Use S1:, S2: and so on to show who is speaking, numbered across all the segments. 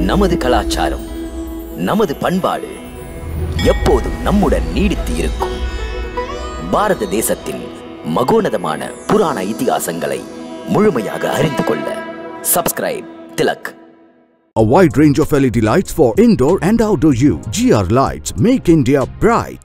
S1: நமது கலாச்சாரம் நமது பண்பாடு எப்போதும் நம்முடன் நீடித்து இருக்கும் பாரத தேசத்தின் மகோனதமான புராண இதிகாசங்களை முழுமையாக அறிந்து கொள்ள subscribe Tilak
S2: A wide range of LED lights for indoor and outdoor use. GR Lights make India bright.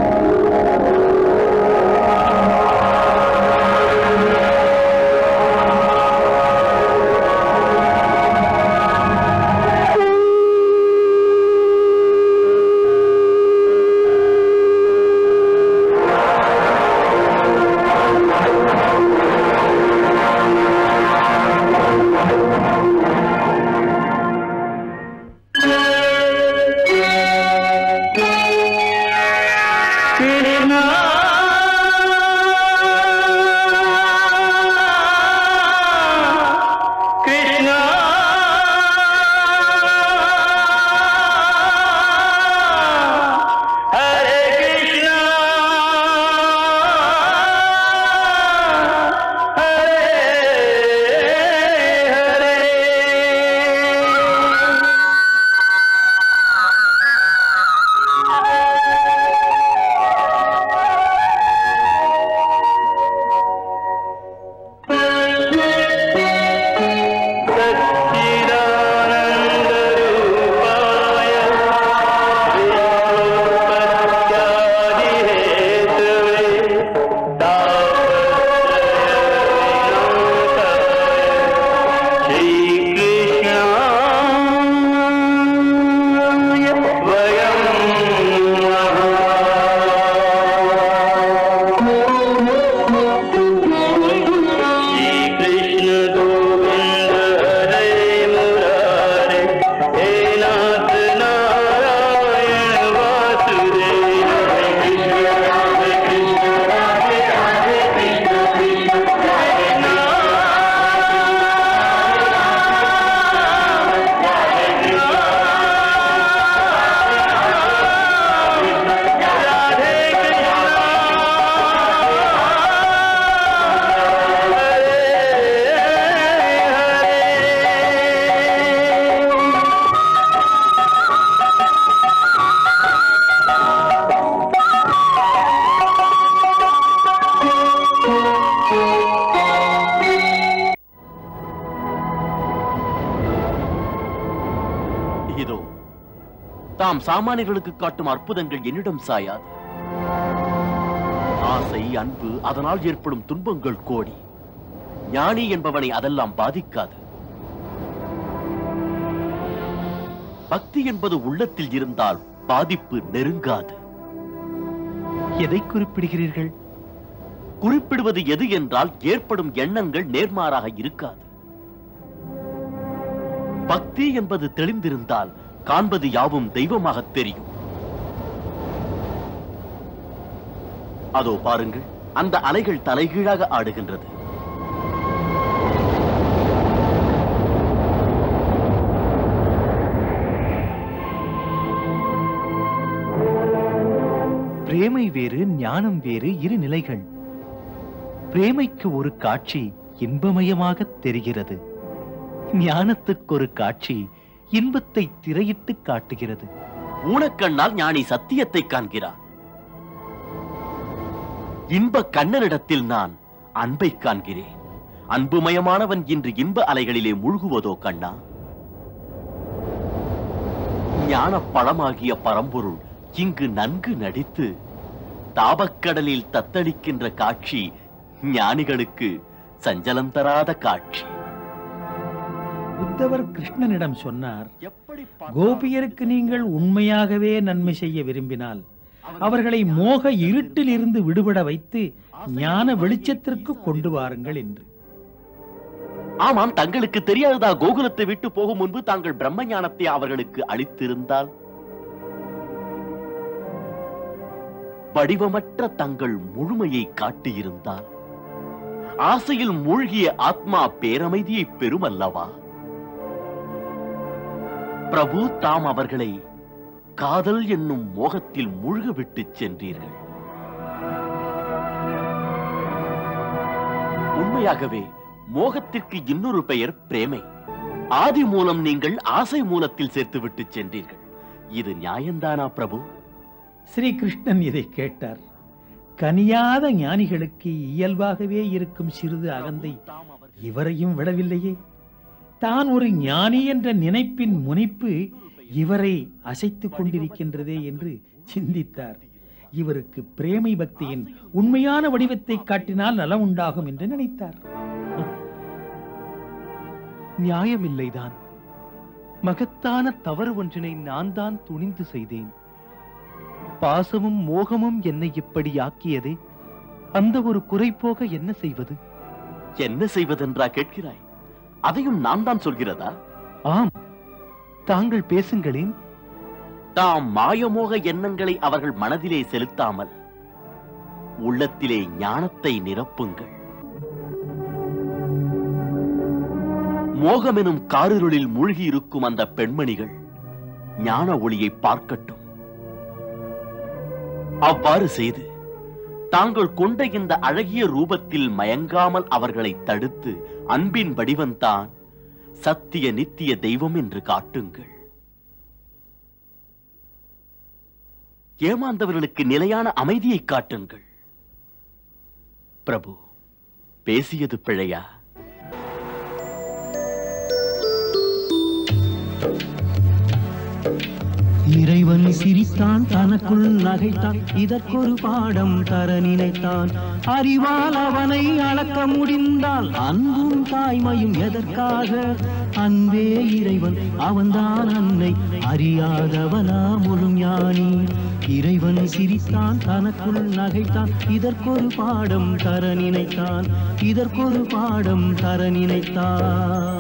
S3: இதோ தாம் சாமானியர்களுக்கு காட்டும் அற்புதங்கள் என்னிடம் சாயாது ஆசை அன்பு அதனால் ஏற்படும் துன்பங்கள் கோடி ஞானி என்பவனை அதெல்லாம் பாதிக்காது பக்தி என்பது உள்ளத்தில் இருந்தால் பாதிப்பு நெருங்காது
S4: எதை குறிப்பிடுகிறீர்கள்
S3: குறிப்பிடுவது எது என்றால் ஏற்படும் எண்ணங்கள் நேர்மாறாக இருக்காது பக்தி என்பது தெளிந்திருந்தால் காண்பது யாவும் தெய்வமாக தெரியும் அதோ பாருங்கள் அந்த அலைகள் தலைகீழாக ஆடுகின்றது
S4: பிரேமை வேறு ஞானம் வேறு இரு நிலைகள் பிரேமைக்கு ஒரு காட்சி இன்பமயமாக தெரிகிறது ஞானத்துக்கு ஒரு காட்சி இன்பத்தை திரையிட்டு காட்டுகிறது
S3: ஊனக்கண்ணால் ஞானி சத்தியத்தை காண்கிறான் இன்ப கண்ணனிடத்தில் நான் அன்பை காண்கிறேன் அன்புமயமானவன் இன்று இன்ப அலைகளிலே மூழ்குவதோ கண்ணா ஞான பழமாகிய பரம்பொருள் இங்கு நன்கு நடித்து தாபக்கடலில் தத்தளிக்கின்ற காட்சி ஞானிகளுக்கு சஞ்சலம் தராத காட்சி
S5: உத்தவர் கிருஷ்ணனிடம் சொன்னார்
S3: எப்படி பார்த்தாலும்
S5: கோபியருக்கு நீங்கள் உண்மையாகவே நன்மை செய்ய விரும்பினால் அவர்களை மோக இருட்டில் இருந்து விடுபட வைத்து ஞான வெளிச்சத்திற்கு கொண்டு வாருங்கள் என்று
S3: ஆமாம் தங்களுக்கு தெரியாததா கோகுலத்தை விட்டு போகும் முன்பு தாங்கள் பிரம்ம ஞானத்தை அவர்களுக்கு அளித்திருந்தால் வடிவமற்ற தங்கள் முழுமையை காட்டியிருந்தால் ஆசையில் மூழ்கிய ஆத்மா பேரமைதியை பெறும் அல்லவா பிரபு தாம் அவர்களை காதல் என்னும் மோகத்தில் மூழ்க விட்டுச் சென்றீர்கள் உண்மையாகவே மோகத்திற்கு இன்னொரு பெயர் பிரேமை ஆதி மூலம் நீங்கள் ஆசை மூலத்தில் சேர்த்து விட்டு சென்றீர்கள் இது நியாயம்தானா பிரபு
S5: ஸ்ரீ கிருஷ்ணன் இதை கேட்டார் கனியாத ஞானிகளுக்கு இயல்பாகவே இருக்கும் சிறிது அகந்தை இவரையும் விடவில்லையே தான் ஒரு ஞானி என்ற நினைப்பின் முனைப்பு இவரை அசைத்துக் கொண்டிருக்கின்றதே என்று சிந்தித்தார் இவருக்கு பிரேமை பக்தியின் உண்மையான வடிவத்தை காட்டினால் நலம் உண்டாகும் என்று நினைத்தார்
S4: நியாயமில்லைதான் மகத்தான தவறு ஒன்றினை நான் தான் துணிந்து செய்தேன் பாசமும் மோகமும் என்னை இப்படி ஆக்கியதே அந்த ஒரு குறை போக என்ன செய்வது
S3: என்ன செய்வதென்றா கேட்கிறாய் அதையும் நான் தான் சொல்கிறதா
S4: ஆம் தாங்கள் பேசுங்களேன்
S3: தாம் மாயமோக எண்ணங்களை அவர்கள் மனதிலே செலுத்தாமல் உள்ளத்திலே ஞானத்தை நிரப்புங்கள் மோகமெனும் காரிருளில் மூழ்கி இருக்கும் அந்த பெண்மணிகள் ஞான ஒளியை பார்க்கட்டும் அவ்வாறு செய்து தாங்கள் கொண்ட இந்த அழகிய ரூபத்தில் மயங்காமல் அவர்களை தடுத்து அன்பின் வடிவம்தான் சத்திய நித்திய தெய்வம் என்று காட்டுங்கள் ஏமாந்தவர்களுக்கு நிலையான அமைதியை காட்டுங்கள் பிரபு பேசியது பிழையா
S6: இறைவன் சிரித்தான் தனக்குள் நகைத்தான் இதற்கொரு பாடம் தர நினைத்தான் அறிவால் அவனை அளக்க முடிந்தால் அன்பும் தாய்மையும் எதற்காக அன்பே இறைவன் அவன்தான் அன்னை அறியாதவனா முழு ஞானி இறைவன் சிரித்தான் தனக்குள் நகைத்தான் இதற்கொரு பாடம் தர நினைத்தான் இதற்கொரு பாடம் தர நினைத்தான்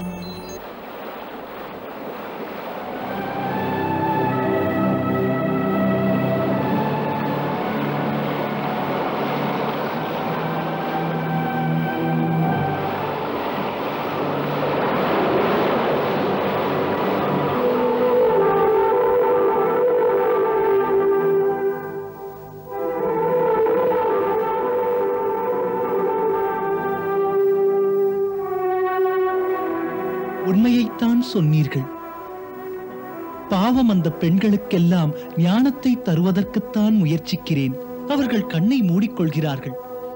S7: உண்மையைத்தான் சொன்னீர்கள் பாவம் அந்த பெண்களுக்கெல்லாம் ஞானத்தை தருவதற்குத்தான் முயற்சிக்கிறேன் அவர்கள் கண்ணை மூடிக்கொள்கிறார்கள்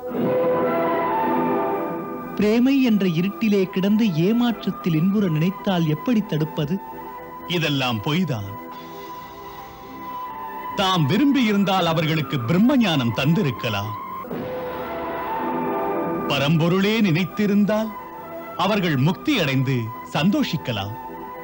S7: பிரேமை என்ற இருட்டிலே கிடந்து ஏமாற்றத்தில் இன்புற நினைத்தால் எப்படி தடுப்பது
S8: இதெல்லாம் பொய்தான் தாம் விரும்பி இருந்தால் அவர்களுக்கு பிரம்ம ஞானம் தந்திருக்கலாம் பரம்பொருளே நினைத்திருந்தால் அவர்கள் முக்தி அடைந்து சந்தோஷிக்கலாம்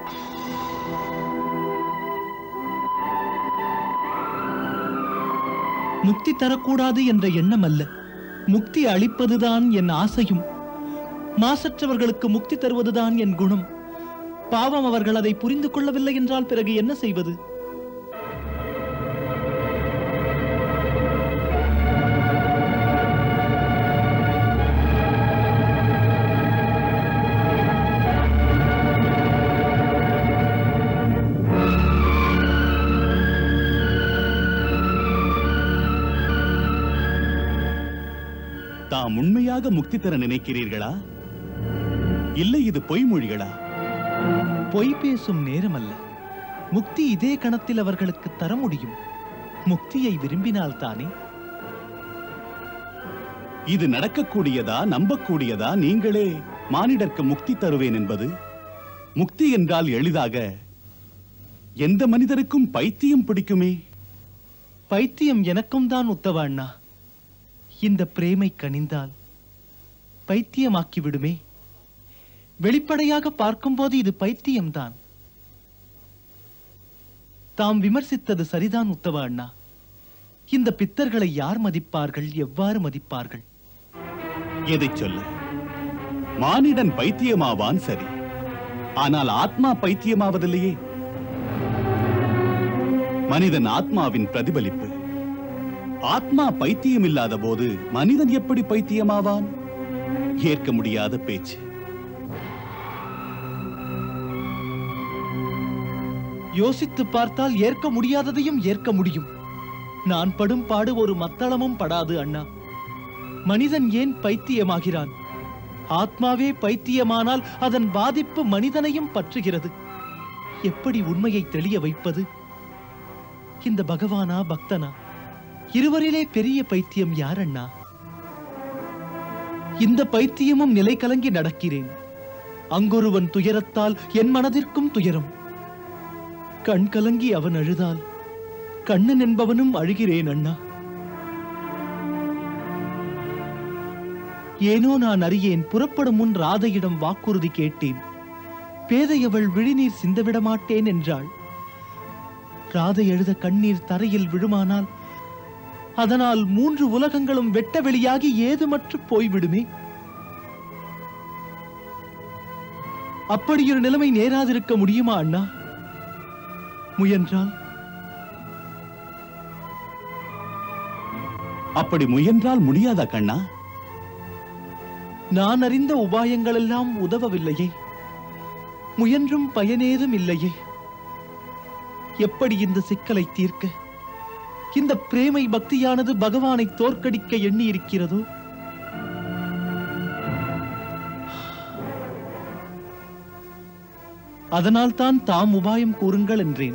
S7: முக்தி தரக்கூடாது என்ற எண்ணம் அல்ல முக்தி அளிப்பதுதான் என் ஆசையும் மாசற்றவர்களுக்கு முக்தி தருவதுதான் என் குணம் பாவம் அவர்கள் அதை புரிந்து கொள்ளவில்லை என்றால் பிறகு என்ன செய்வது
S8: தாம் உண்மையாக முக்தி தர நினைக்கிறீர்களா இல்லை இது பொய்மொழிகளா
S7: பொய் பேசும் நேரம் அல்ல முக்தி இதே கணத்தில் அவர்களுக்கு தர முடியும் முக்தியை விரும்பினால் தானே
S8: இது நடக்கக்கூடியதா நம்பக்கூடியதா நீங்களே மானிடர்க்கு முக்தி தருவேன் என்பது முக்தி என்றால் எளிதாக எந்த மனிதருக்கும் பைத்தியம் பிடிக்குமே
S7: பைத்தியம் எனக்கும் தான் உத்தவ அண்ணா இந்த பிரேமை கனிந்தால் பைத்தியமாக்கி விடுமே வெளிப்படையாக பார்க்கும்போது இது பைத்தியம்தான் தாம் விமர்சித்தது சரிதான் உத்தவ அண்ணா இந்த பித்தர்களை யார் மதிப்பார்கள் எவ்வாறு மதிப்பார்கள்
S8: எதைச் சொல்ல மானிடன் பைத்தியமாவான் சரி ஆனால் ஆத்மா பைத்தியமாவதில்லையே மனிதன் ஆத்மாவின் பிரதிபலிப்பு ஆத்மா பைத்தியம் இல்லாத போது மனிதன் எப்படி பைத்தியமாவான் ஏற்க முடியாத பேச்சு
S7: யோசித்து பார்த்தால் ஏற்க முடியாததையும் ஏற்க முடியும் நான் படும் பாடு ஒரு மத்தளமும் படாது அண்ணா மனிதன் ஏன் பைத்தியமாகிறான் ஆத்மாவே பைத்தியமானால் அதன் பாதிப்பு மனிதனையும் பற்றுகிறது எப்படி உண்மையை தெளிய வைப்பது இந்த பகவானா பக்தனா இருவரிலே பெரிய பைத்தியம் யார் அண்ணா இந்த பைத்தியமும் நிலை கலங்கி நடக்கிறேன் அங்கொருவன் துயரத்தால் என் மனதிற்கும் துயரம் கண் கலங்கி அவன் அழுதால் கண்ணன் என்பவனும் அழுகிறேன் அண்ணா ஏனோ நான் அறியேன் புறப்படும் முன் ராதையிடம் வாக்குறுதி கேட்டேன் பேதையவள் விழிநீர் சிந்தவிட மாட்டேன் என்றாள் ராதை எழுத கண்ணீர் தரையில் விழுமானால் அதனால் மூன்று உலகங்களும் வெட்ட வெளியாகி ஏதுமற்று போய்விடுமே அப்படியொரு நிலைமை நேராதிருக்க முடியுமா அண்ணா முயன்றால்
S8: அப்படி முயன்றால் முடியாதா கண்ணா
S7: நான் அறிந்த உபாயங்களெல்லாம் உதவவில்லையே முயன்றும் பயனேதும் இல்லையே எப்படி இந்த சிக்கலை தீர்க்க இந்த பிரேமை பக்தியானது பகவானை தோற்கடிக்க எண்ணி இருக்கிறதோ அதனால்தான் தாம் உபாயம் கூறுங்கள் என்றேன்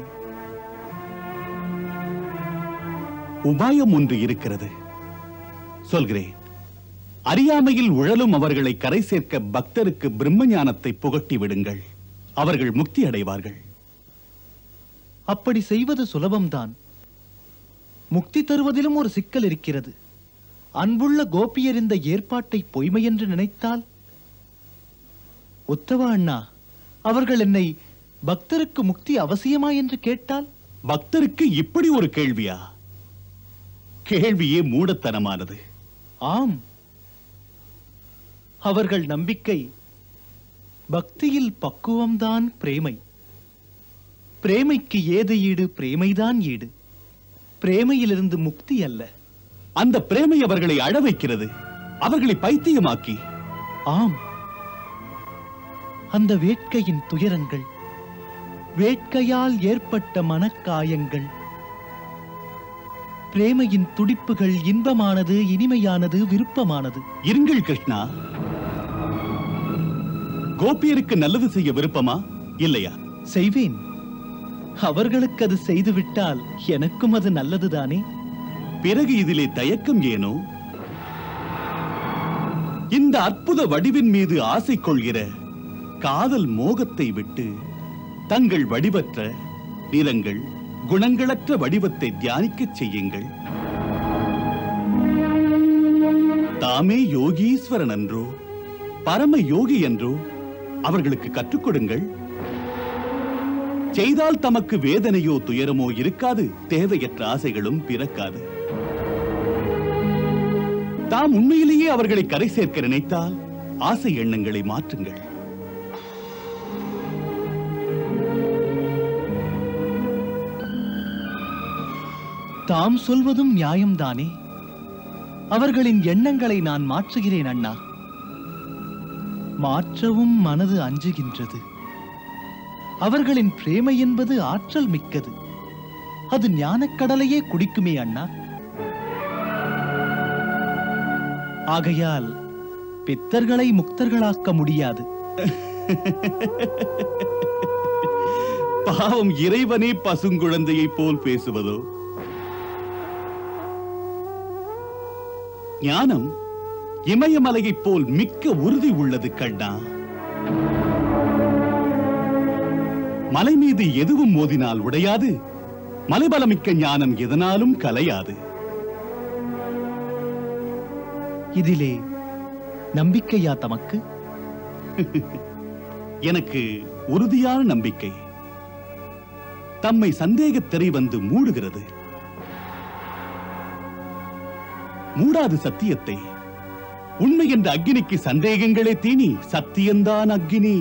S8: உபாயம் ஒன்று இருக்கிறது சொல்கிறேன் அறியாமையில் உழலும் அவர்களை கரை சேர்க்க பக்தருக்கு பிரம்ம ஞானத்தை புகட்டி விடுங்கள் அவர்கள் முக்தி அடைவார்கள்
S7: அப்படி செய்வது சுலபம்தான் முக்தி தருவதிலும் ஒரு சிக்கல் இருக்கிறது அன்புள்ள கோபியர் இந்த ஏற்பாட்டை பொய்மை என்று நினைத்தால் உத்தவ அண்ணா அவர்கள் என்னை பக்தருக்கு முக்தி அவசியமா என்று கேட்டால்
S8: பக்தருக்கு இப்படி ஒரு கேள்வியா கேள்வியே மூடத்தனமானது
S7: ஆம் அவர்கள் நம்பிக்கை பக்தியில் பக்குவம்தான் பிரேமை பிரேமைக்கு ஏது ஈடு பிரேமைதான் ஈடு பிரேமையிலிருந்து முக்தி அல்ல
S8: அந்த பிரேமை அவர்களை அழ வைக்கிறது அவர்களை பைத்தியமாக்கி
S7: ஆம் அந்த வேட்கையின் துயரங்கள் வேட்கையால் ஏற்பட்ட மனக்காயங்கள் பிரேமையின் துடிப்புகள் இன்பமானது இனிமையானது விருப்பமானது
S8: இருங்கள் கிருஷ்ணா கோபியருக்கு நல்லது செய்ய விருப்பமா இல்லையா
S7: செய்வேன் அவர்களுக்கு அது செய்துவிட்டால் எனக்கும் அது நல்லதுதானே
S8: பிறகு இதிலே தயக்கம் ஏனோ இந்த அற்புத வடிவின் மீது ஆசை கொள்கிற காதல் மோகத்தை விட்டு தங்கள் வடிவற்ற நிறங்கள் குணங்களற்ற வடிவத்தை தியானிக்கச் செய்யுங்கள் தாமே யோகீஸ்வரன் என்றோ பரம யோகி என்றோ அவர்களுக்கு கற்றுக் கொடுங்கள் செய்தால் தமக்கு வேதனையோ துயரமோ இருக்காது தேவையற்ற ஆசைகளும் பிறக்காது தாம் உண்மையிலேயே அவர்களை கரை சேர்க்க நினைத்தால் ஆசை எண்ணங்களை மாற்றுங்கள்
S7: தாம் சொல்வதும் நியாயம்தானே அவர்களின் எண்ணங்களை நான் மாற்றுகிறேன் அண்ணா மாற்றவும் மனது அஞ்சுகின்றது அவர்களின் பிரேமை என்பது ஆற்றல் மிக்கது அது ஞானக்கடலையே குடிக்குமே அண்ணா ஆகையால் பித்தர்களை முக்தர்களாக்க முடியாது
S8: பாவம் இறைவனே பசுங்குழந்தையைப் போல் பேசுவதோ ஞானம் இமயமலையைப் போல் மிக்க உறுதி உள்ளது கண்ணா மலை மீது எதுவும் மோதினால் உடையாது மலைபலமிக்க ஞானம் எதனாலும் கலையாது
S7: இதிலே நம்பிக்கையா தமக்கு
S8: எனக்கு உறுதியான நம்பிக்கை தம்மை சந்தேகத் திரை வந்து மூடுகிறது மூடாது சத்தியத்தை உண்மை என்ற அக்கினிக்கு சந்தேகங்களே தீனி சத்தியம்தான் அக்கினி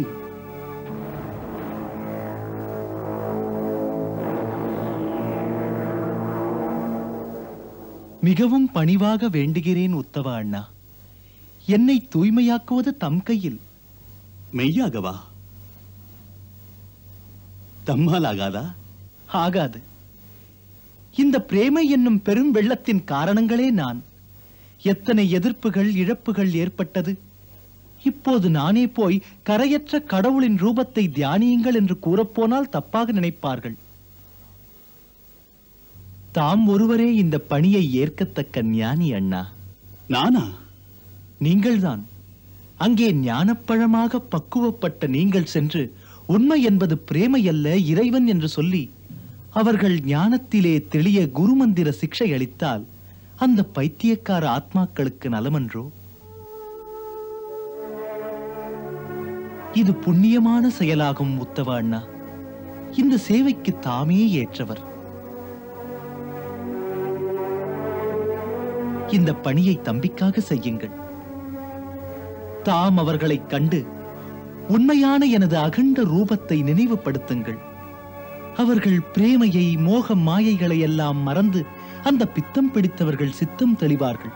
S7: மிகவும் பணிவாக வேண்டுகிறேன் உத்தவ அண்ணா என்னை தூய்மையாக்குவது தம் கையில்
S8: மெய்யாகவா தம்மால் ஆகாதா
S7: ஆகாது இந்த பிரேமை என்னும் பெரும் வெள்ளத்தின் காரணங்களே நான் எத்தனை எதிர்ப்புகள் இழப்புகள் ஏற்பட்டது இப்போது நானே போய் கரையற்ற கடவுளின் ரூபத்தை தியானியுங்கள் என்று கூறப்போனால் தப்பாக நினைப்பார்கள் தாம் ஒருவரே இந்த பணியை ஏற்கத்தக்க ஞானி அண்ணா
S8: நானா
S7: நீங்கள்தான் அங்கே ஞானப்பழமாக பக்குவப்பட்ட நீங்கள் சென்று உண்மை என்பது பிரேமை அல்ல இறைவன் என்று சொல்லி அவர்கள் ஞானத்திலே தெளிய குருமந்திர சிக்ஷை அளித்தால் அந்த பைத்தியக்கார ஆத்மாக்களுக்கு நலமன்றோ இது புண்ணியமான செயலாகும் உத்தவ அண்ணா இந்த சேவைக்கு தாமே ஏற்றவர் இந்த பணியை தம்பிக்காக செய்யுங்கள் தாம் அவர்களைக் கண்டு உண்மையான எனது அகண்ட ரூபத்தை நினைவுபடுத்துங்கள் அவர்கள் பிரேமையை மோக மாயைகளை எல்லாம் மறந்து அந்த பித்தம் பிடித்தவர்கள் சித்தம் தெளிவார்கள்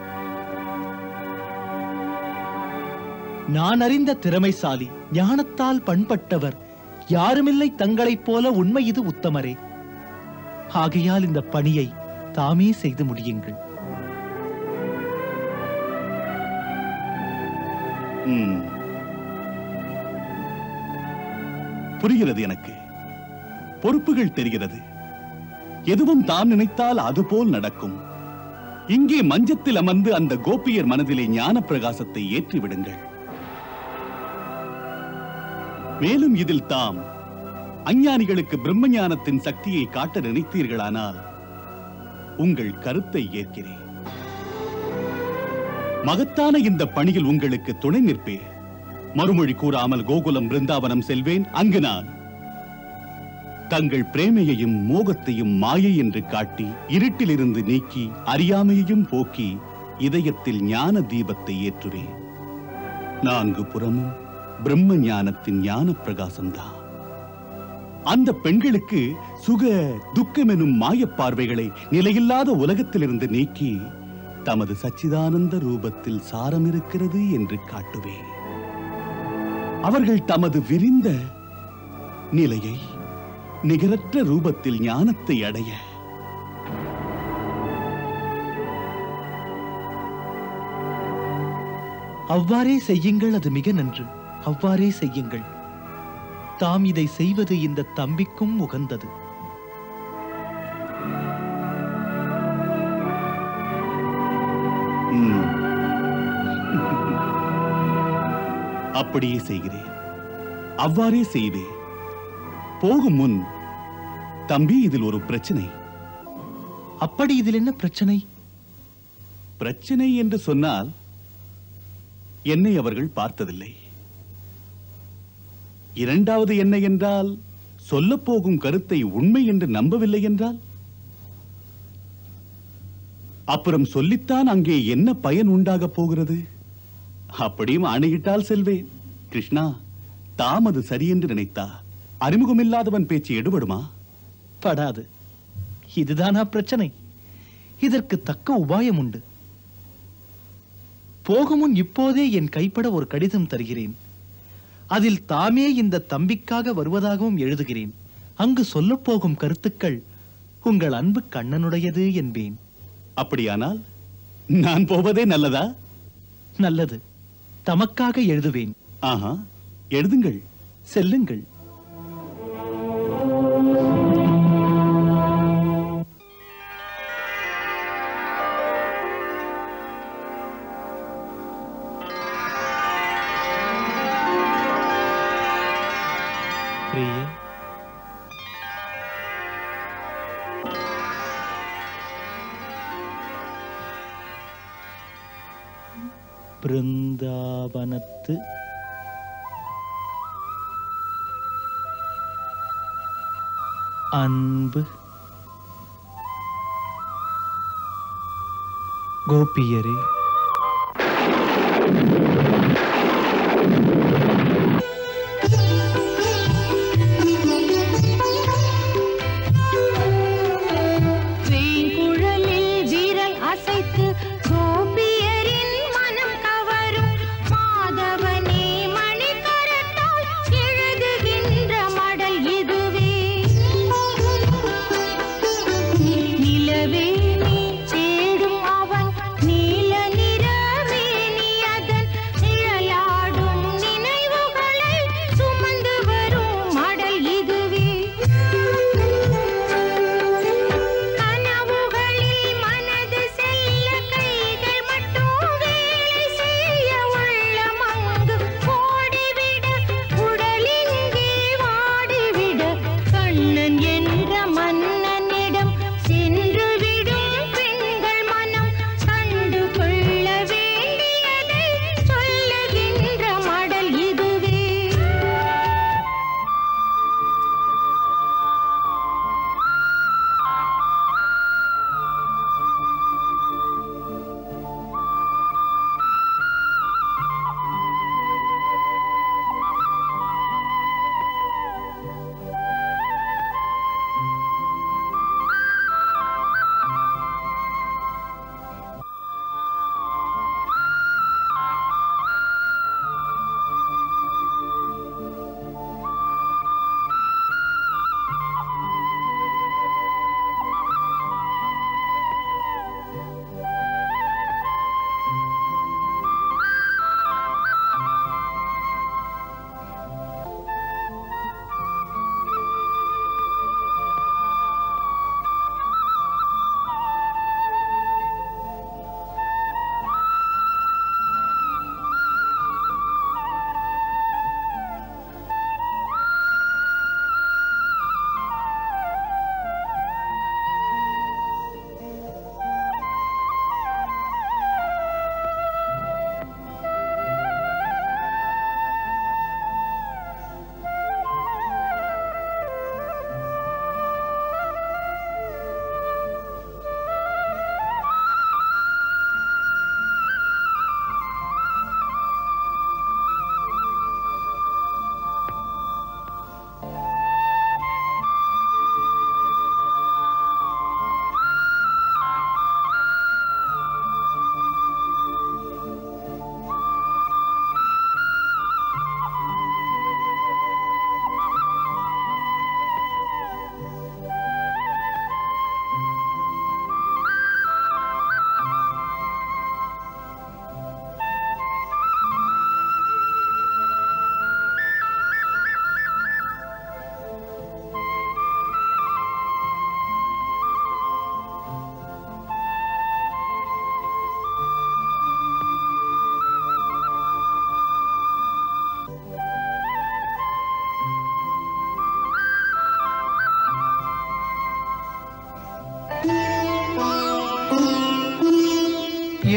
S7: நான் அறிந்த திறமைசாலி ஞானத்தால் பண்பட்டவர் யாருமில்லை தங்களைப் போல உண்மை இது உத்தமரே ஆகையால் இந்த பணியை தாமே செய்து முடியுங்கள்
S8: ம். புரிகிறது எனக்கு பொறுப்புகள் தெரிகிறது எதுவும் தான் நினைத்தால் அதுபோல் நடக்கும் இங்கே மஞ்சத்தில் அமர்ந்து அந்த கோபியர் மனதிலே ஞான பிரகாசத்தை ஏற்றி விடுங்கள் மேலும் இதில் தாம் அஞ்ஞானிகளுக்கு பிரம்ம ஞானத்தின் சக்தியை காட்ட நினைத்தீர்களானால் உங்கள் கருத்தை ஏற்கிறேன் மகத்தான இந்த பணியில் உங்களுக்கு துணை நிற்பேன் மறுமொழி கூறாமல் கோகுலம் பிருந்தாவனம் செல்வேன் அங்கு நான் தங்கள் பிரேமையையும் மோகத்தையும் மாயை என்று காட்டி இருட்டிலிருந்து நீக்கி அறியாமையையும் போக்கி இதயத்தில் ஞான தீபத்தை ஏற்றுவேன் நான்கு புறமும் பிரம்ம ஞானத்தின் ஞான பிரகாசம்தான் அந்த பெண்களுக்கு சுக துக்கம் எனும் மாயப் பார்வைகளை நிலையில்லாத உலகத்திலிருந்து நீக்கி தமது சச்சிதானந்த ரூபத்தில் சாரம் இருக்கிறது என்று காட்டுவேன் அவர்கள் தமது விரிந்த நிலையை நிகரற்ற ரூபத்தில் ஞானத்தை அடைய
S7: அவ்வாறே செய்யுங்கள் அது மிக நன்று அவ்வாறே செய்யுங்கள் தாம் இதை செய்வது இந்த தம்பிக்கும் உகந்தது
S8: ம். அப்படியே செய்கிறேன் அவ்வாறே செய்வேன் போகும் முன் தம்பி இதில் ஒரு பிரச்சனை
S7: அப்படி இதில் என்ன பிரச்சனை
S8: பிரச்சனை என்று சொன்னால் என்னை அவர்கள் பார்த்ததில்லை இரண்டாவது என்ன என்றால் சொல்லப் போகும் கருத்தை உண்மை என்று நம்பவில்லை என்றால் அப்புறம் சொல்லித்தான் அங்கே என்ன பயன் உண்டாகப் போகிறது அப்படியும் ஆணையிட்டால் செல்வேன் கிருஷ்ணா தாம் அது சரியென்று நினைத்தா அறிமுகமில்லாதவன் பேச்சு எடுபடுமா
S7: படாது இதுதானா பிரச்சனை இதற்கு தக்க உபாயம் உண்டு போகுமுன் இப்போதே என் கைப்பட ஒரு கடிதம் தருகிறேன் அதில் தாமே இந்த தம்பிக்காக வருவதாகவும் எழுதுகிறேன் அங்கு சொல்லப் போகும் கருத்துக்கள் உங்கள் அன்பு கண்ணனுடையது என்பேன்
S8: அப்படியானால் நான் போவதே நல்லதா
S7: நல்லது தமக்காக எழுதுவேன்
S8: ஆஹா எழுதுங்கள்
S7: செல்லுங்கள் பிரியா பிருந்தாவனத்து அன்பு கோபியரே
S9: வேங்குழலில் வீரல் அசைத்து கோபியரின் மனம் கவரும் மாதவனே மணிக்கரத்தால் எழுதுகின்ற மடல் இதுவே நிலவே நீ தேடும் அவன் நீல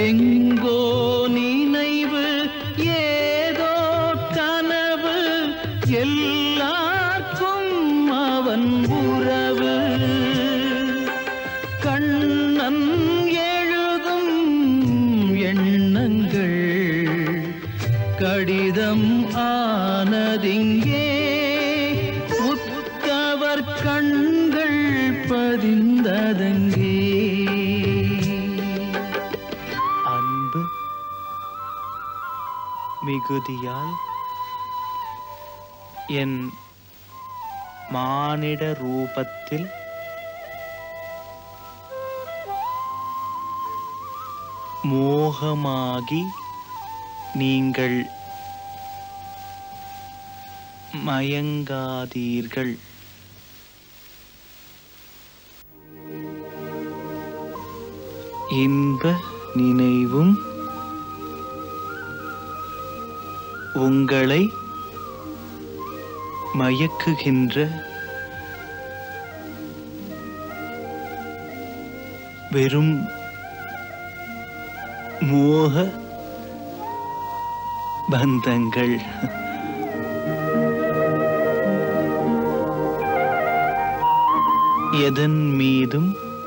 S6: எங்கோ நினைவு ஏதோ கனவு எல்லாருக்கும் அவன் உறவு கண்ணன் எழுதும் எண்ணங்கள் கடிதம் ஆனதிங்கே உத்தவர் கண்கள் பதிந்ததங்கே
S4: அன்பு மிகுதியால் என் மானிட ரூபத்தில் மோகமாகி நீங்கள் மயங்காதீர்கள் இன்ப நினைவும் உங்களை மயக்குகின்ற வெறும் மோக பந்தங்கள் எதன் மீதும்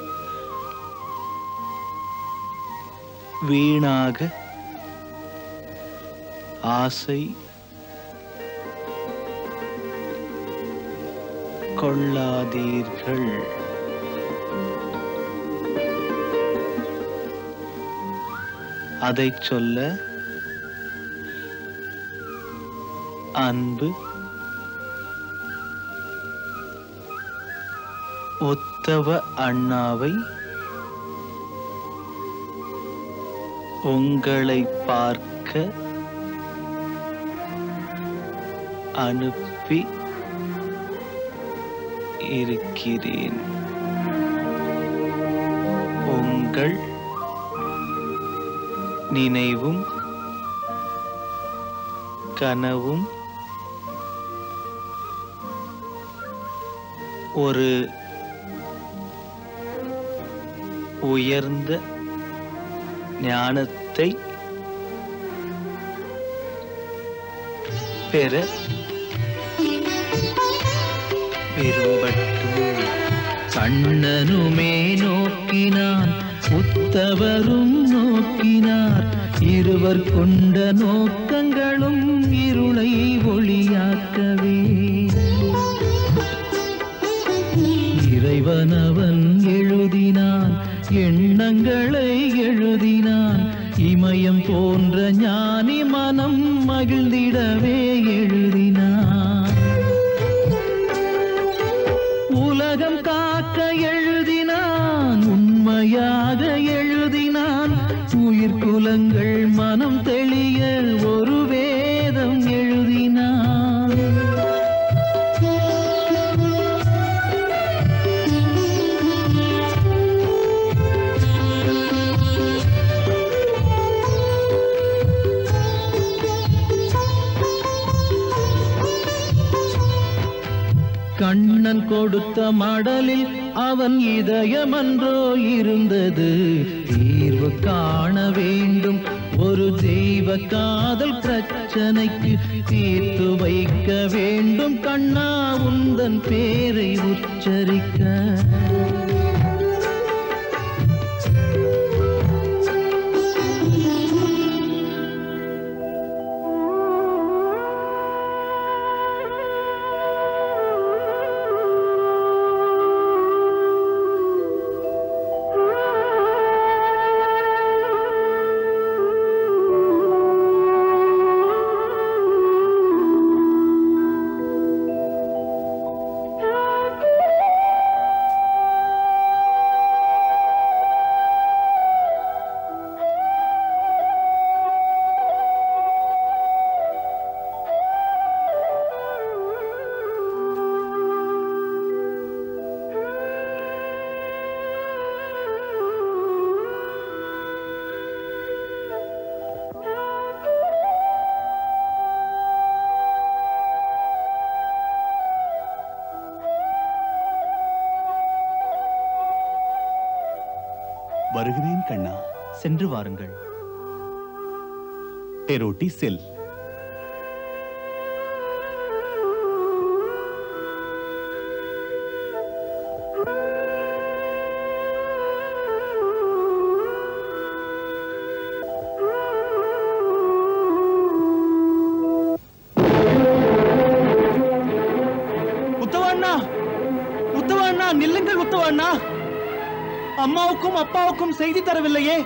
S4: வீணாக ஆசை கொள்ளாதீர்கள் அதைச் சொல்ல அன்பு ஒத்தவ அண்ணாவை உங்களை பார்க்க அனுப்பி இருக்கிறேன் உங்கள் நினைவும் கனவும் ஒரு உயர்ந்த ஞானத்தை பெற விரும்பட்டும்
S6: கண்ணனுமே நோக்கினான் உத்தவரும் நோக்கினார் இருவர் கொண்ட நோக்கங்களும் இருளை ஒளியாக்கவே இறைவனவன் எழுதினான் எண்ணங்களை எழுதினான் இமயம் போன்ற ஞானி மனம் மகிழ்ந்திடவே எழுதினான் உலகம் காக்க எழுதினான் உண்மையாக எழுதினான் உயிர் குலங்கள் மனம் தெளிய ஒரு வேதம் எழுதினான் கண்ணன் கொடுத்த மடலில் அவன் இதயமன்றோ இருந்தது தீர்வு காண வேண்டும் ஒரு தெய்வ காதல் பிரச்சனைக்கு தீர்த்து வைக்க வேண்டும் கண்ணா உந்தன் பேரை உச்சரிக்க
S8: வருகிறேன் கண்ணா
S7: சென்று வாருங்கள்
S8: டெரோட்டி செல்
S7: உத்தவ அண்ணா உத்தவ அண்ணா நில்லுங்கள் உத்தவ அண்ணா அம்மாவுக்கும் அப்பாவுக்கும் செய்தி தரவில்லையே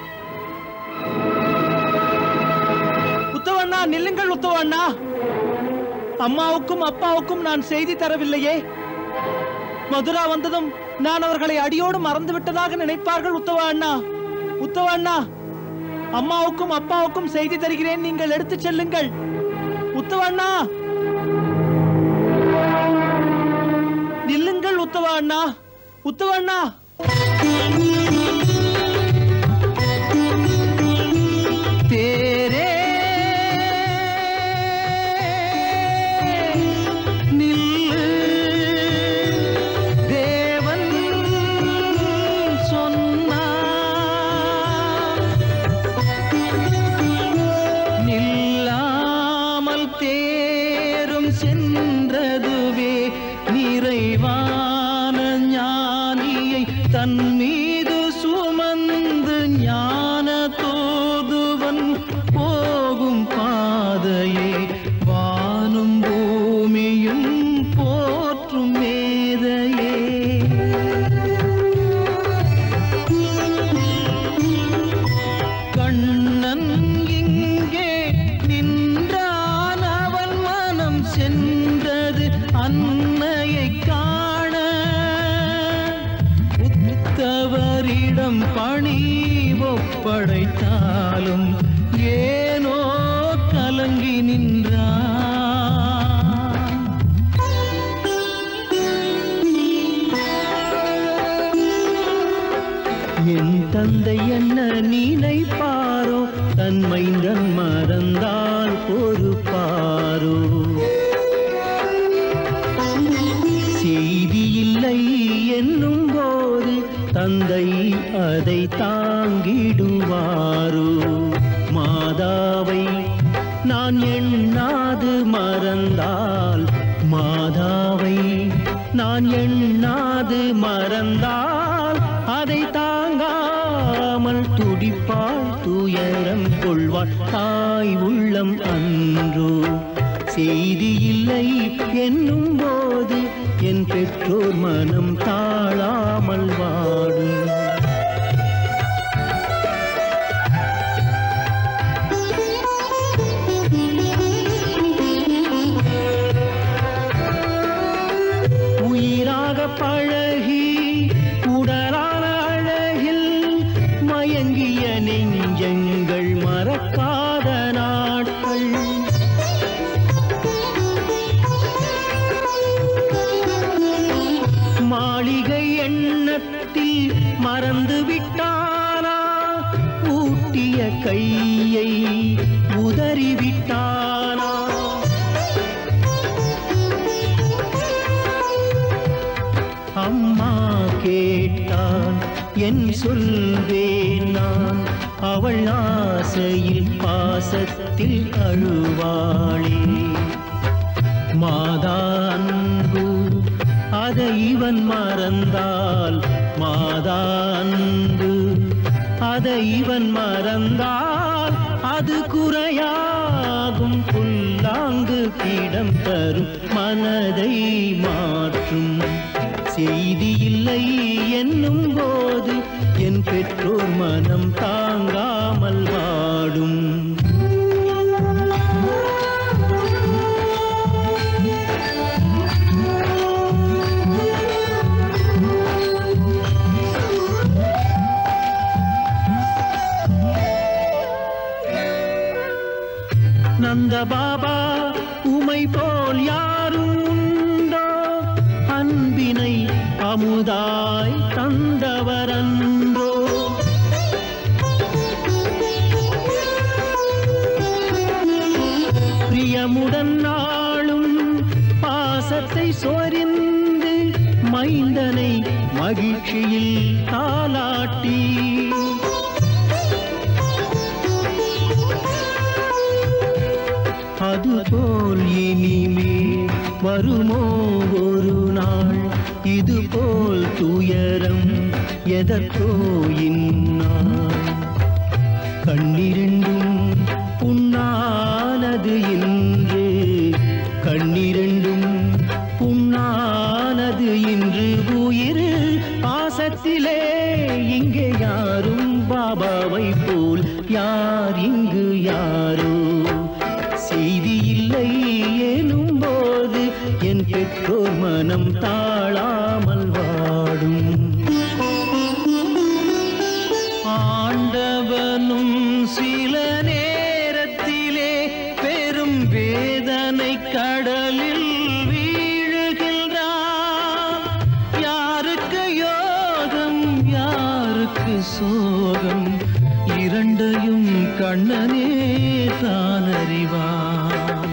S7: உத்தவ அண்ணா நில்லுங்கள் உத்தவ அண்ணா அம்மாவுக்கும் அப்பாவுக்கும் நான் செய்தி தரவில்லையே மதுரா வந்ததும் நான் அவர்களை அடியோடு மறந்து விட்டதாக நினைப்பார்கள் உத்தவ அண்ணா உத்தவ அண்ணா அம்மாவுக்கும் அப்பாவுக்கும் செய்தி தருகிறேன் நீங்கள் எடுத்துச் செல்லுங்கள் உத்தவ அண்ணா நில்லுங்கள் உத்தவ அண்ணா உத்தவ அண்ணா தேரே நில்லு தேவன் சொன்னார் நில்லாமல் தேரும் சென்றதுவே நிறைவான ஞானியை தன் மீது சுமந்து ஞான தோதுவன் போகும் பாதையே வானும் பூமியும் போற்றும் மேதையே கண்ணன் இங்கே நின்றான் அவன் மனம் சென்றது அன்னையை காண உத்தவரிடம் பணி ஒப்படைத்தாலும் ஏனோ கலங்கி நின்றான் என் தந்தை என்ன நினைப்பாரோ தன் மைந்தன் மறந்தால் பொறுப்பாரோ செய்தி இல்லை என்னும் போது தந்தை அதை தாங்கிடுவாரோ மாதாவை நான் எண்ணாது மறந்தால் மாதாவை நான் எண்ணாது மறந்தால் அதை தாங்காமல் துடிப்பாள் துயரம் கொள்வாள் தாய் உள்ளம் அன்றோ செய்தி இல்லை என்னும் போது என் பெற்றோர் மனம் தாழாமல் வாடும் உயிராக பழகி உடலான அழகில் மயங்கிய நெஞ்சங்கள் மறக்காத நாட்கள் மாளிகை எண்ணத்தில் மறந்து விட்டானா ஊட்டிய கையை உதறி விட்டானா அம்மா கேட்டான் என் சொல்வேன் நான் அவள் ஆசையில் பாசத்தில் அழுவாளே மாதா அன்பு அதை இவன் மறந்தால் மாதா அன்பு அதை இவன் மறந்தால் அது குறையாகும் புல்லாங்கு கிடம் தரும் மனதை மாற்றும் செய்தி இல்லை என்னும் போது என் பெற்றோர் மனம் தாங்காமல் வாடும் நந்த பாபா உமை போல் யாரும் உண்டோ அன்பினை அமுதாய் தந்தவரன்றோ பிரியமுடன் நாளும் பாசத்தை சொரிந்து மைந்தனை மகிழ்ச்சியில் தாலாட்டி
S6: போல் இனிமேல் வருமோ ஒரு நாள் இது போல் துயரம் எதற்கோ இந்நாள் கண்ணிரண்டும் புண்ணானது என்று கண்ணிரண்டும் புண்ணானது இன்று உயிர் பாசத்திலே இங்கே யாரும் பாபாவை போல் யார் இங்கு யாரோ செய்தி இல்லை எனும் போது என் பெற்றோர் மனம் தாழாமல் வாடும் ஆண்டவனும் சில நேரத்திலே பெரும் வேதனை கடலில் வீழுகின்றான் யாருக்கு யோகம் யாருக்கு சோகம் இரண்டையும் கண்ணனே தான் அறிவான்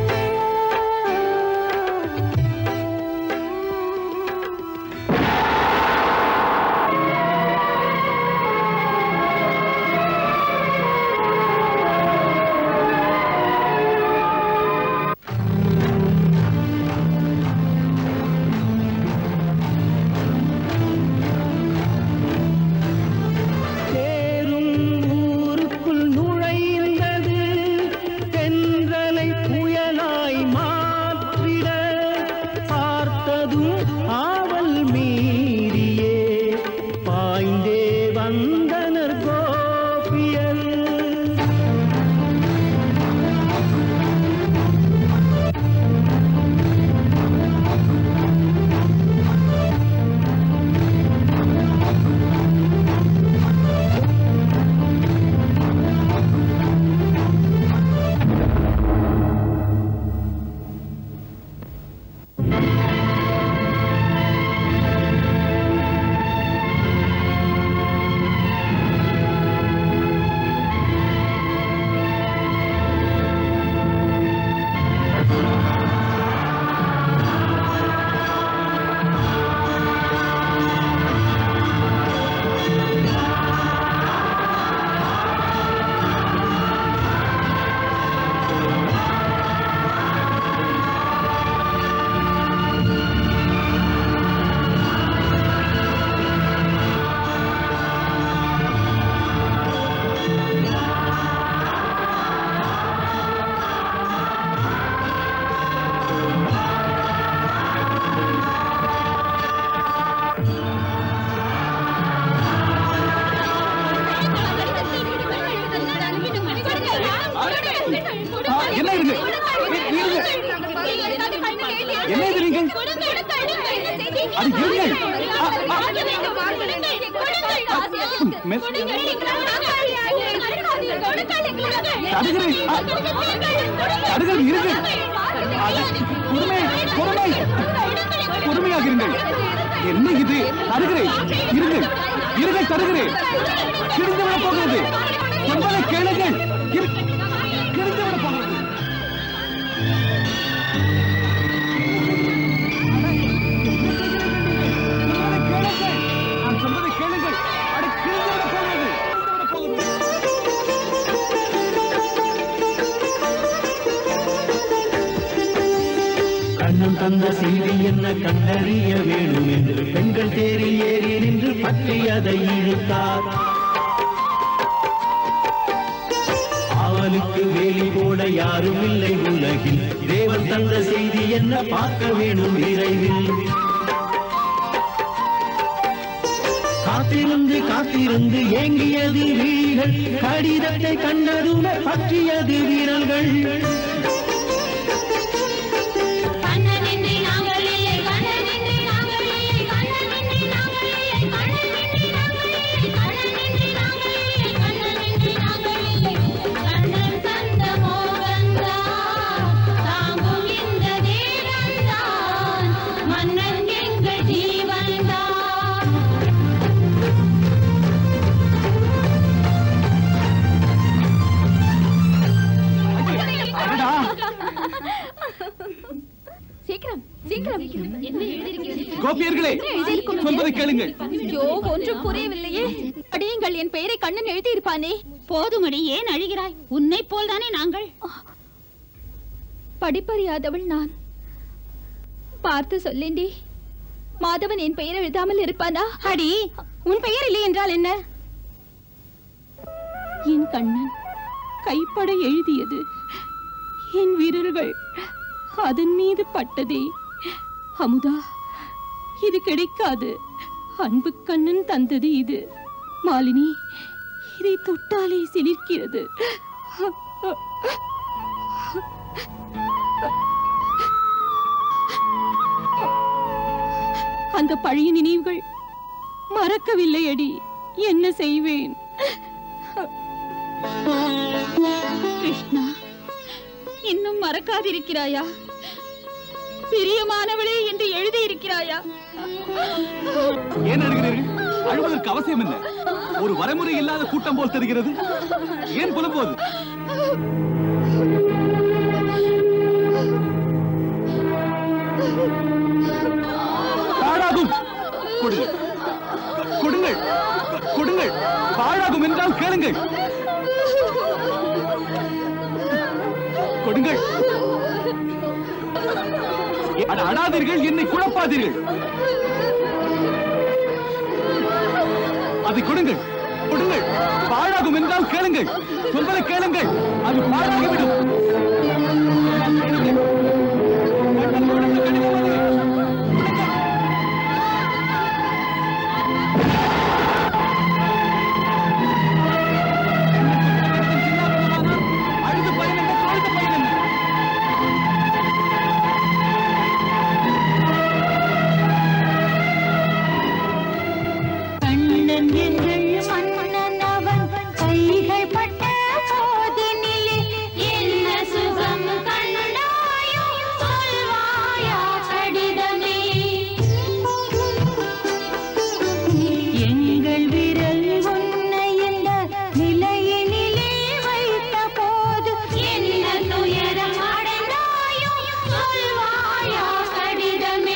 S6: தேரும் ஊருக்குள் நுழைந்தது தென்றலை புயலாய் மாற்றிட பார்த்ததும் ஆவல் மீறியே பாய்ந்தே வந்தனர் கோபியல்
S8: என்ன இருக்கு என்ன இது நீங்கள் அது இருங்கள் மெஸ்- தடுகிறேன் தடுகள் இருங்கள் அது பொறுமை பொறுமை பொறுமையாக இருங்கள் என்ன இது தருகிறேன் இருங்கள் இருங்கள் தருகிறேன் கிழிந்து விட போகிறது என்பதை கேளுங்கள் இரு- கிழிந்து விட போகிறது கேளுங்கள் நான் சொல்வதை கேளுங்கள் அது கிழிந்து விட போகிறது கிழிந்து விட போகிறது
S6: கண்ணன் தந்த செய்தி என்ன கண்டறிய வேணும் என்று பெண்கள் தேரில் ஏறி நின்று பற்றி அதை இழுத்தார் அவனுக்கு வேலி போட யாரும் இல்லை உலகில் தேவன் தந்த செய்தி என்ன பார்க்க வேணும் விரைவில் காத்திருந்து காத்திருந்து ஏங்கியது வீரர்கள் கடிதத்தை கண்டதுமே பற்றியது வீரர்கள்
S9: கண்ணனின்றி நாங்கள் இல்லை கண்ணனின்றி நாங்கள் இல்லை கண்ணனின்றி நாங்கள் இல்லை கண்ணனின்றி நாங்கள் இல்லை கண்ணனின்றி நாங்கள் இல்லை கண்ணனின்றி நாங்கள் இல்லை கண்ணன் தந்த மோகந்தான் தாங்கும் இந்த தேவன்தான் மன்னன் எங்கள் ஜீவன்தான்
S8: அடடா
S10: சீக்கிரம் சீக்கிரம் என்ன எழுதியிருக்கிறது
S8: கோபியர்களே சொல்வதை கேளுங்கள்
S10: ஐயோ ஒன்றும் புரியவில்லையே அடியுங்கள் என் பெயரை கண்ணன் எழுதியிருப்பானே
S9: போதுமடி ஏன் அழுகிறாய் உன்னை போல்தானே நாங்கள்
S10: படிப்பறியாதவள் நான் பார்த்து சொல்லேண்டி மாதவன் என் பெயர் எழுதாமல் இருப்பானா
S9: அடி உன் பெயர் இல்லை என்றால் என்ன
S10: என் கண்ணன் கைப்பட எழுதியது என் விரல்கள் அதன் மீது பட்டதே அமுதா இது கிடைக்காது அன்பு கண்ணன் தந்தது இது மாலினி இதை தொட்டாலே சிலிர்க்கிறது அந்த பழைய நினைவுகள் மறக்கவில்லை அடி என்ன செய்வேன் கிருஷ்ணா இன்னும் மறக்காதிருக்கிறாயா பிரியமானவளே என்று எழுதியிருக்கிறாயா
S8: ஏன் அழுகிறீர்கள் அழுவதற்கு அவசியம் என்ன ஒரு வரைமுறை இல்லாத கூட்டம் போல் தெரிகிறது ஏன் புலம்போது பாழாகும் கொடுங்கள் கொடுங்கள் கொடுங்கள் பாழாகும் என்றால் கேளுங்கள் கொடுங்கள் அட, அடாதீர்கள் என்னை குழப்பாதீர்கள் அதை கொடுங்கள் கொடுங்கள் பாழாகும் என்றால் கேளுங்கள் சொல்வதை கேளுங்கள் அது பாழாகிவிடும் அழுது பயன் என்ன தொழுது பயன் என்ன
S9: கண்ணன் எங்கள் மன்னன் அவன் கைகள் பட்ட போதினிலே என்ன சுகம் கண்டாயோ சொல்வாயா கடிதமே எங்கள் விரல் உன்னை இந்த நிலையினிலே வைத்த போது என்ன துயரம் அடைந்தாயோ சொல்வாயா கடிதமே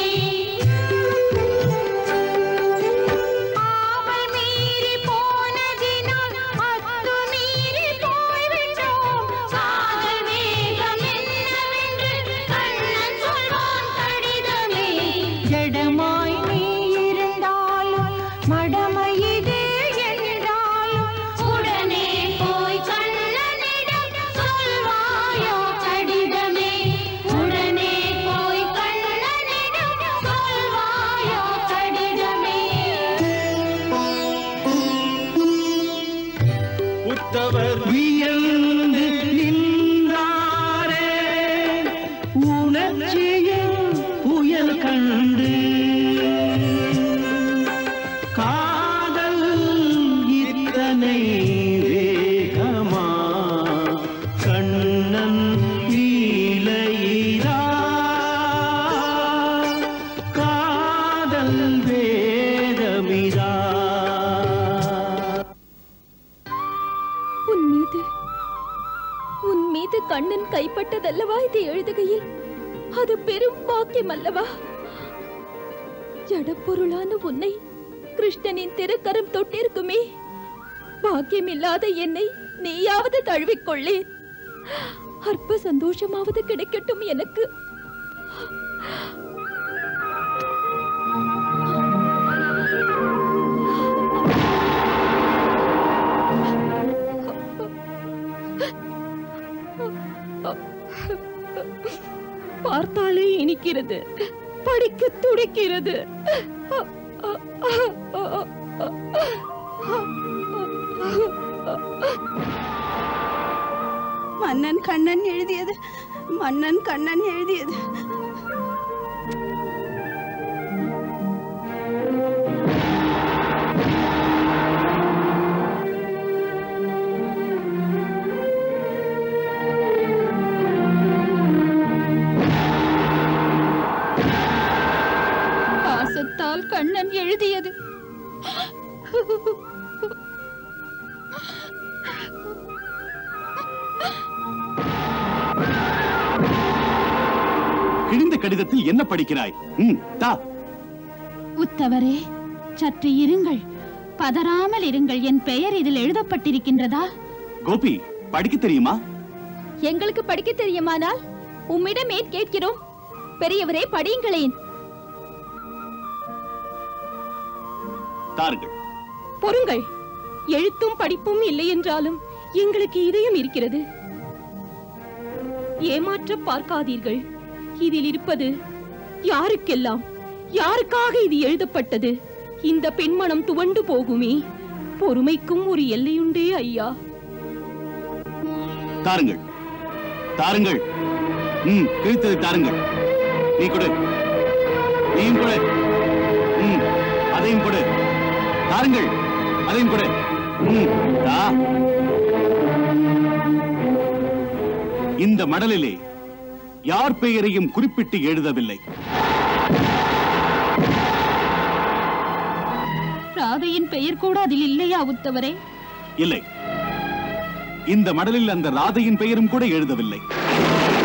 S9: ஆவல் மீறி போனதினால் அத்து மீறி போய்விட்டோம் காதல் வேகம் என்னவென்று கண்ணன் சொல்வான் கடிதமே ஜடமாய் நீ இருந்தாலும் மடமை இது என்றாலும் உடனே போய் கண்ணனிடம் சொல்வாயோ கடிதமே உடனே போய் கண்ணனிடம் சொல்வாயோ கடிதமே
S6: உத்தவர் வியந்து நின்றாரே உணர்ச்சியின் புயல் கண்டு காதல் இத்தனை வேகமா கண்ணன் லீலையிரா காதல் வேதமிரா
S10: உன் மீது உன் மீது கண்ணன் கைப்பட்டதல்லவா இது எழுதுகையில் அது பெரும் பாக்கியம் அல்லவா ஜடப்பொருளான உன்னை கிருஷ்ணனின் திருக்கரம் தொட்டிருக்குமே பாக்கியம் இல்லாத என்னை நீயாவது தழுவிக்கொள்ளேன் அற்ப சந்தோஷமாவது கிடைக்கட்டும் எனக்கு பார்த்தாலே இனிக்கிறது படிக்க துடிக்கிறது
S11: மன்னன் கண்ணன் எழுதியது மன்னன் கண்ணன் எழுதியது
S10: பாசத்தால் கண்ணன் எழுதியது
S8: கிழிந்த கடிதத்தில் என்ன படிக்கிறாய் ம், தா
S9: உத்தவரே சற்று இருங்கள் பதறாமல் இருங்கள் என் பெயர் இதில் எழுதப்பட்டிருக்கின்றதா
S8: கோபி படிக்க தெரியுமா
S10: எங்களுக்கு படிக்க தெரியுமானால் உம்மிடமே கேட்கிறோம் பெரியவரே படியுங்களேன்
S8: தாருங்கள்
S12: பொறுங்கள் எழுத்தும் படிப்பும் இல்லை என்றாலும் எங்களுக்கு இதயம் இருக்கிறது ஏமாற்ற பார்க்காதீர்கள் இதில் இருப்பது யாருக்கெல்லாம் யாருக்காக இது எழுதப்பட்டது இந்த பெண்மனம் துவண்டு போகுமே பொறுமைக்கும் ஒரு எல்லையுண்டே ஐயா
S8: தாருங்கள் தாருங்கள் ம் கிழித்ததை தாருங்கள் நீ கொடு நீயும் கொடு ம் அதையும் கொடு தாருங்கள் அதையும் கொடு ம் தா இந்த மடலிலே யார் பெயரையும் குறிப்பிட்டு எழுதவில்லை
S9: ராதையின் பெயர் கூட அதில் இல்லையா உத்தவரே
S8: இல்லை இந்த மடலில் அந்த ராதையின் பெயரும் கூட எழுதவில்லை